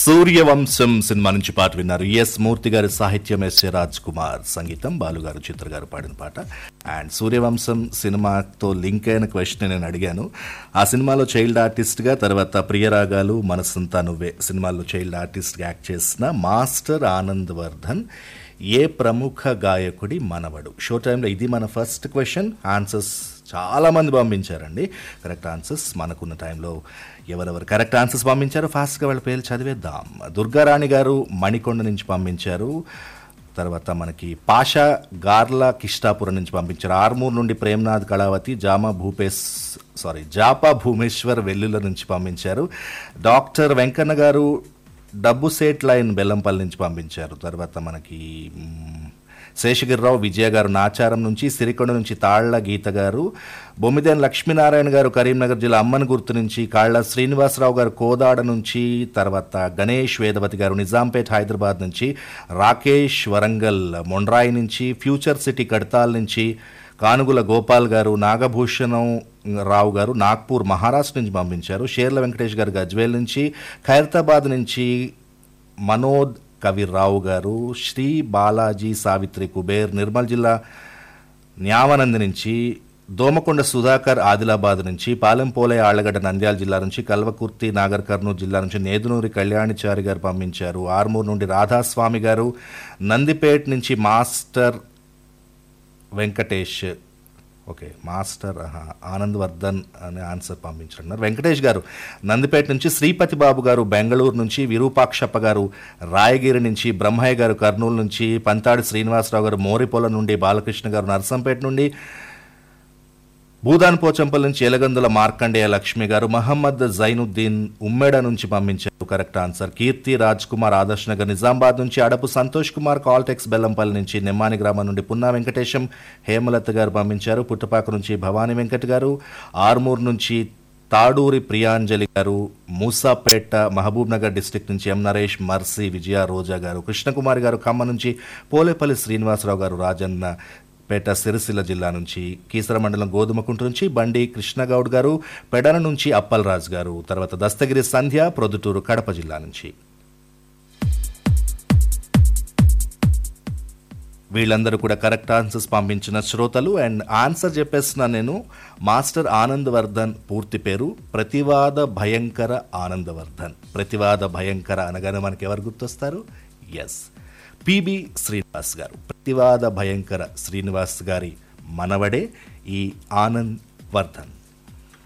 Suryavamsam cinema నుంచి పాట విన్నారు ఎస్ మూర్తి గారి సాహిత్యం ఎస్ ఏ రాజ్ కుమార్ సంగీతం బాలుగారు చిత్ర గారు పాడిన పాట అండ్ సూర్యవంశం సినిమాతో లింక్ అయిన క్వశ్చన్ నేను అడిగాను ఆ సినిమాలో చైల్డ్ ఆర్టిస్ట్గా తర్వాత ప్రియరాగాలు మనసంతా నువ్వే సినిమాల్లో చైల్డ్ ఆర్టిస్ట్గా యాక్ట్ చేసిన మాస్టర్ ఆనంద్ వర్ధన్ ఏ ప్రముఖ గాయకుడి మనవడు షో టైంలో ఇది మన ఫస్ట్ క్వశ్చన్ ఆన్సర్స్ చాలా మంది పంపించారండి కరెక్ట్ ఆన్సర్స్ మనకున్న టైంలో ఎవరెవరు కరెక్ట్ ఆన్సర్స్ పంపించారో ఫాస్ట్గా వాళ్ళ పేర్లు చదివేద్దాం దుర్గారాణి గారు మణికొండ నుంచి పంపించారు తర్వాత మనకి పాషా గార్ల కిష్టాపురం నుంచి పంపించారు ఆర్మూర్ నుండి ప్రేమ్నాథ్ కళావతి జామా భూపేశ్ సారీ జాపా భూమేశ్వర్ వెల్లుల నుంచి పంపించారు డాక్టర్ వెంకన్న గారు డబ్బు సేట్ లైన్ బెల్లంపల్లి నుంచి పంపించారు తర్వాత మనకి మ్, శేషగిరిరావు విజయ గారు నాచారం నుంచి సిరికొండ నుంచి తాళ్ల గీత గారు బొమ్మిదేని లక్ష్మీనారాయణ గారు కరీంనగర్ జిల్లా అమ్మన్ గుర్తు నుంచి కాళ్ళ శ్రీనివాసరావు గారు కోదాడ నుంచి తర్వాత గణేష్ వేదవతి గారు నిజాంపేట్ హైదరాబాద్ నుంచి రాకేష్ వరంగల్ మొండ్రాయి నుంచి ఫ్యూచర్ సిటీ కడతాల్ నుంచి కానుగుల గోపాల్ గారు నాగభూషణం రావు గారు నాగ్పూర్ మహారాష్ట్ర నుంచి పంపించారు షేర్ల వెంకటేష్ గారు గజ్వేల్ నుంచి ఖైరతాబాద్ నుంచి మనోద్ కవిరావు గారు శ్రీ బాలాజీ సావిత్రి కుబేర్ నిర్మల్ జిల్లా న్యావనంది నుంచి దోమకొండ సుధాకర్ ఆదిలాబాద్ నుంచి పాలెంపోలే ఆళ్లగడ్డ నంద్యాల జిల్లా నుంచి కల్వకుర్తి నాగర్ కర్నూలు జిల్లా నుంచి నేదునూరి కళ్యాణిచారి గారు పంపించారు ఆర్మూర్ నుండి రాధాస్వామి గారు నందిపేట్ నుంచి మాస్టర్ వెంకటేష్ ఓకే మాస్టర్ ఆహా, ఆనంద్ వర్ధన్ అనే ఆన్సర్ పంపించారు వెంకటేష్ గారు నందిపేట నుంచి శ్రీపతి బాబు గారు బెంగళూరు నుంచి విరూపాక్షప్ప గారు రాయగిరి నుంచి బ్రహ్మయ్య గారు కర్నూలు నుంచి పంతాడి శ్రీనివాసరావు గారు మోరిపొల నుండి బాలకృష్ణ గారు నర్సంపేట నుండి భూదాన్ పోచంపల్ నుంచి ఎలగందుల మార్కండేయ లక్ష్మి గారు మహమ్మద్ జైనుద్దీన్ ఉమ్మెడ నుంచి పంపించారు కరెక్ట్ ఆన్సర్ కీర్తి రాజ్ కుమార్ ఆదర్శ్ నగర్ నిజామాబాద్ నుంచి అడపు సంతోష్ కుమార్ కాల్టెక్స్ బెల్లంపల్లి నుంచి నెమ్మాని గ్రామం నుండి పున్నా వెంకటేశం హేమలత గారు పంపించారు పుట్టపాక నుంచి భవానీ వెంకట్ గారు ఆర్మూర్ నుంచి తాడూరి ప్రియాంజలి గారు మూసాపేట మహబూబ్ నగర్ డిస్టిక్ నుంచి ఎం నరేష్ మర్సి విజయ రోజా గారు కృష్ణకుమారి గారు ఖమ్మం నుంచి పోలేపల్లి శ్రీనివాసరావు గారు రాజన్న పేట సిరిసిల్ల జిల్లా నుంచి కీసర మండలం గోధుమకుంట నుంచి బండి కృష్ణగౌడ్ గారు పెడన నుంచి అప్పలరాజు గారు తర్వాత దస్తగిరి సంధ్య ప్రొద్దుటూరు కడప జిల్లా నుంచి వీళ్ళందరూ కూడా కరెక్ట్ ఆన్సర్స్ పంపించిన శ్రోతలు అండ్ ఆన్సర్ చెప్పేస్తున్నా నేను మాస్టర్ ఆనందవర్ధన్ పూర్తి పేరు ప్రతివాద భయంకర ఆనందవర్ధన్ ప్రతివాద భయంకర అనగానే మనకి ఎవరు గుర్తొస్తారు ఎస్ పిబి శ్రీనివాస్ గారు ప్రతివాద భయంకర శ్రీనివాస్ గారి మనవడే ఈ ఆనంద్ వర్ధన్